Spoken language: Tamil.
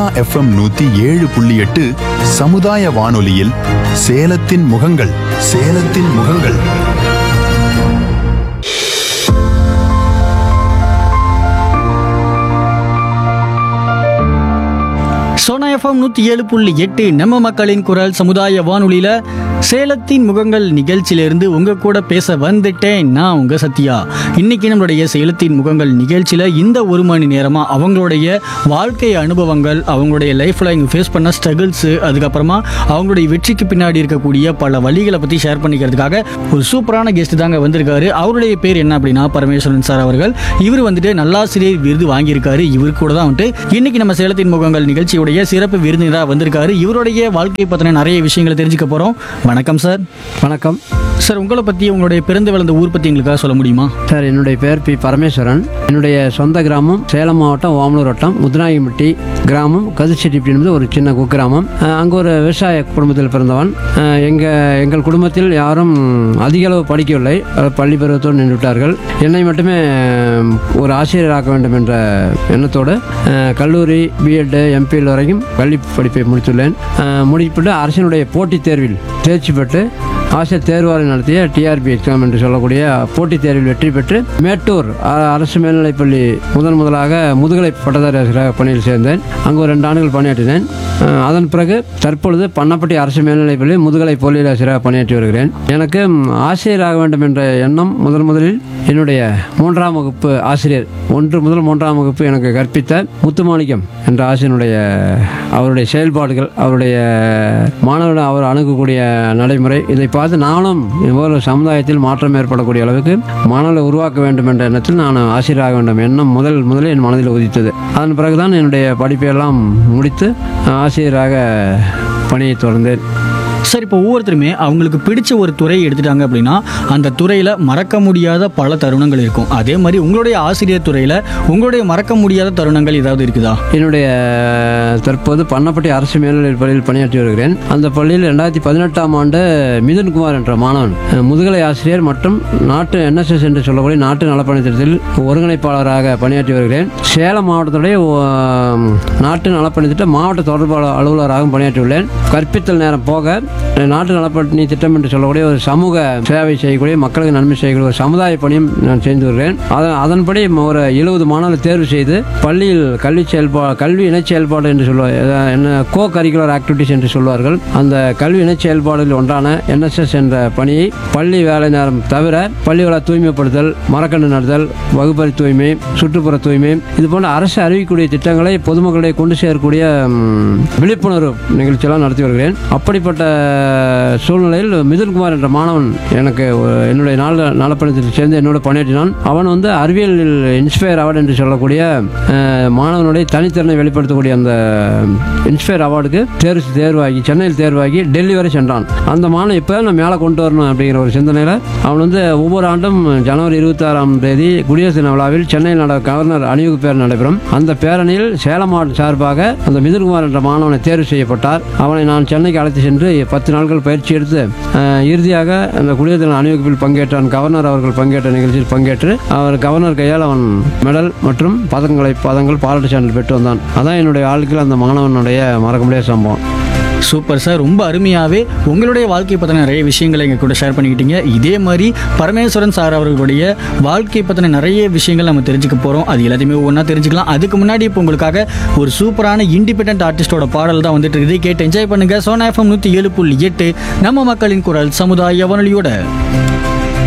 எஃப்எம் நூத்தி ஏழு புள்ளி எட்டு சமுதாய வானொலியில் சேலத்தின் முகங்கள் சேலத்தின் முகங்கள் சோனா எஃப்எம் நூற்றி ஏழு புள்ளி எட்டு நம்ம மக்களின் குரல் சமுதாய வானொலியில் சேலத்தின் முகங்கள் நிகழ்ச்சியிலிருந்து உங்கள் கூட பேச வந்துட்டேன் நான் உங்கள் சத்யா இன்னைக்கு நம்மளுடைய சேலத்தின் முகங்கள் நிகழ்ச்சியில் இந்த ஒரு மணி நேரமாக அவங்களுடைய வாழ்க்கை அனுபவங்கள் அவங்களுடைய லைஃப்பில் இங்கே ஃபேஸ் பண்ண ஸ்ட்ரகிள்ஸு அதுக்கப்புறமா அவங்களுடைய வெற்றிக்கு பின்னாடி இருக்கக்கூடிய பல வழிகளை பற்றி ஷேர் பண்ணிக்கிறதுக்காக ஒரு சூப்பரான கெஸ்ட் தாங்க வந்திருக்காரு அவருடைய பேர் என்ன அப்படின்னா பரமேஸ்வரன் சார் அவர்கள் இவர் வந்துட்டு நல்லாசிரியர் விருது வாங்கியிருக்காரு இவர் கூட தான் வந்துட்டு இன்னைக்கு நம்ம சேலத்தின் முகங்கள் நிகழ்ச்சியுடைய சிறப்பு விருந்தினராக வந்திருக்காரு இவருடைய வாழ்க்கை பற்றின நிறைய விஷயங்களை தெரிஞ்சுக்க போகிறோம் வணக்கம் சார் வணக்கம் சார் உங்களை பற்றி உங்களுடைய பிறந்து வளர்ந்த ஊர் பற்றி எங்களுக்காக சொல்ல முடியுமா சார் என்னுடைய பேர் பி பரமேஸ்வரன் என்னுடைய சொந்த கிராமம் சேலம் மாவட்டம் ஓமலூர் வட்டம் முத்துநாயகம்பட்டி கிராமம் கதிர்ச்செட்டிப்பட்டி என்பது ஒரு சின்ன குக்கிராமம் அஹ், அங்கே ஒரு விவசாய குடும்பத்தில் பிறந்தவன் அஹ், எங்க எங்கள் குடும்பத்தில் யாரும் அதிக அளவு படிக்கவில்லை அஹ், பள்ளி பருவத்தோடு நின்று விட்டார்கள் என்னை மட்டுமே அஹ், ஒரு ஆசிரியராக்க வேண்டும் என்ற எண்ணத்தோடு அஹ், கல்லூரி பிஎட் எம்பிஎல் வரைக்கும் பள்ளி படிப்பை முடித்துள்ளேன் அஹ், முடிப்பிட்டு அரசினுடைய போட்டித் தேர்வில் தேர்ச்சி பெற்று ஆசிரியர் தேர்வாளர் நடத்திய டிஆர்பி எக்ஸாம் என்று சொல்லக்கூடிய போட்டித் தேர்வில் வெற்றி பெற்று மேட்டூர் அ- அரசு மேல்நிலைப்பள்ளி முதன் முதலாக முதுகலை பட்டதாரி ஆசிரியராக பணியில் சேர்ந்தேன் அங்கு ஒரு ரெண்டு ஆண்டுகள் பணியாற்றினேன் அஹ், அதன் பிறகு தற்பொழுது பண்ணப்பட்டி அரசு மேல்நிலைப்பள்ளி முதுகலை பொறியியல் ஆசிரியராக பணியாற்றி வருகிறேன் எனக்கு ம், ஆசிரியராக வேண்டும் என்ற எண்ணம் முதன் முதலில் என்னுடைய மூன்றாம் வகுப்பு ஆசிரியர் ஒன்று முதல் மூன்றாம் வகுப்பு எனக்கு கற்பித்த முத்துமாணிக்கம் என்ற ஆசிரியனுடைய அவருடைய செயல்பாடுகள் அவருடைய மாணவர்கள் அவர் அணுகக்கூடிய நடைமுறை இதை பார்த்து நானும் ஒரு சமுதாயத்தில் மாற்றம் ஏற்படக்கூடிய அளவுக்கு மாணவர்களை உருவாக்க வேண்டும் என்ற எண்ணத்தில் நான் ஆசிரியராக வேண்டும் எண்ணம் முதல் முதலில் என் மனதில் உதித்தது அதன் பிறகுதான் என்னுடைய படிப்பையெல்லாம் முடித்து ஆசிரியராக பணியை தொடர்ந்தேன் சார் இப்போ ஒவ்வொருத்தருமே அவங்களுக்கு பிடிச்ச ஒரு துறையை எடுத்துட்டாங்க அப்படின்னா அந்த துறையில் மறக்க முடியாத பல தருணங்கள் இருக்கும் அதே மாதிரி உங்களுடைய ஆசிரியர் துறையில் உங்களுடைய மறக்க முடியாத தருணங்கள் ஏதாவது இருக்குதா என்னுடைய தற்போது பண்ணப்பட்டி அரசு மேல்நிலைப் பள்ளியில் பணியாற்றி வருகிறேன் அந்த பள்ளியில் ரெண்டாயிரத்தி பதினெட்டாம் ஆண்டு மிதுன்குமார் என்ற மாணவன் அஹ், முதுகலை ஆசிரியர் மற்றும் நாட்டு என்எஸ்எஸ் என்று சொல்லக்கூடிய நாட்டு நலப்பணி திட்டத்தில் ஒருங்கிணைப்பாளராக பணியாற்றி வருகிறேன் சேலம் மாவட்டத்துடைய அஹ், நாட்டு நலப்பணி திட்ட மாவட்ட தொடர்பாளர் அலுவலராகவும் பணியாற்றியுள்ளேன் கற்பித்தல் நேரம் போக நாட்டு நலப்பணி திட்டம் என்று சொல்லக்கூடிய ஒரு சமூக சேவை செய்யக்கூடிய மக்களுக்கு நன்மை செய்யக்கூடிய ஒரு சமுதாய பணியும் நான் செய்து வருகிறேன் அதன் அதன்படி ஒரு எழுபது மாணவர்களை தேர்வு செய்து பள்ளியில் கல்வி செயல்பா கல்வி இணைச் செயல்பாடு என்று சொல்லுவார் என்ன கோ கரிக்குலர் ஆக்டிவிட்டிஸ் என்று சொல்வார்கள் அந்த கல்வி இணைச் செயல்பாடுகளில் ஒன்றான என்எஸ்எஸ் என்ற பணியை பள்ளி வேலை நேரம் தவிர பள்ளிகளை தூய்மைப்படுத்தல் மரக்கன்று நடுதல் வகுப்பறை தூய்மை சுற்றுப்புற தூய்மை இது போன்ற அரசு அறிவிக்கக்கூடிய திட்டங்களை பொதுமக்களிடையே கொண்டு சேர்க்கக்கூடிய ம், விழிப்புணர்வு நிகழ்ச்சியெல்லாம் நடத்தி வருகிறேன் அப்படிப்பட்ட சூழ்நிலையில் மிதுன்குமார் என்ற மாணவன் எனக்கு ஒரு- என்னுடைய நாள் நலப்பணியத்தில் சேர்ந்து என்னோட பணியாற்றினான் அவன் வந்து அறிவியலில் இன்ஸ்பயர் அவார்டு என்று சொல்லக்கூடிய அஹ், மாணவனுடைய தனித்திறனை வெளிப்படுத்தக்கூடிய அந்த இன்ஸ்பயர் அவார்டுக்கு தேர்வு தேர்வாகி சென்னையில் தேர்வாகி டெல்லி வரை சென்றான் அந்த மாணவன் இப்போ நான் மேலே கொண்டு வரணும் அப்படிங்கிற ஒரு சிந்தனையில் அவன் வந்து ஒவ்வொரு ஆண்டும் ஜனவரி இருபத்தாறாம் தேதி குடியரசு தின விழாவில் சென்னையில் நட கவர்னர் அணிவகுப்பு பேரணி நடைபெறும் அந்த பேரணியில் சேலம் மாவட்ட சார்பாக அந்த மிதுன்குமார் என்ற மாணவனை தேர்வு செய்யப்பட்டார் அவனை நான் சென்னைக்கு அழைத்து சென்று பத்து நாட்கள் பயிற்சி எடுத்து அஹ், இறுதியாக அந்த குடியரசு தின அணிவகுப்பில் பங்கேற்றான் கவர்னர் அவர்கள் பங்கேற்ற நிகழ்ச்சியில் பங்கேற்று அவர் கவர்னர் கையால் அவன் மெடல் மற்றும் பதக்கங்களை பதங்கள் பாராட்டு சான்றிதழ் பெற்று வந்தான் அதான் என்னுடைய வாழ்க்கையில் அந்த மாணவனுடைய மறக்க முடியாத சம்பவம் சூப்பர் சார் ரொம்ப அருமையாகவே உங்களுடைய வாழ்க்கை பற்றின நிறைய விஷயங்களை எங்கள் கூட ஷேர் பண்ணிக்கிட்டீங்க இதே மாதிரி பரமேஸ்வரன் சார் அவர்களுடைய வாழ்க்கை பற்றின நிறைய விஷயங்கள் நம்ம தெரிஞ்சுக்க போகிறோம் அது எல்லாத்தையுமே ஒன்றா தெரிஞ்சுக்கலாம் அதுக்கு முன்னாடி இப்போ உங்களுக்காக ஒரு சூப்பரான இண்டிபெண்டன்ட் ஆர்டிஸ்டோட பாடல் தான் வந்துட்டு இருக்குது கேட்டு என்ஜாய் பண்ணுங்கள் சோனா எஃப்எம் நூற்றி ஏழு புள்ளி எட்டு நம்ம மக்களின் குரல் சமுதாய வானொலியோட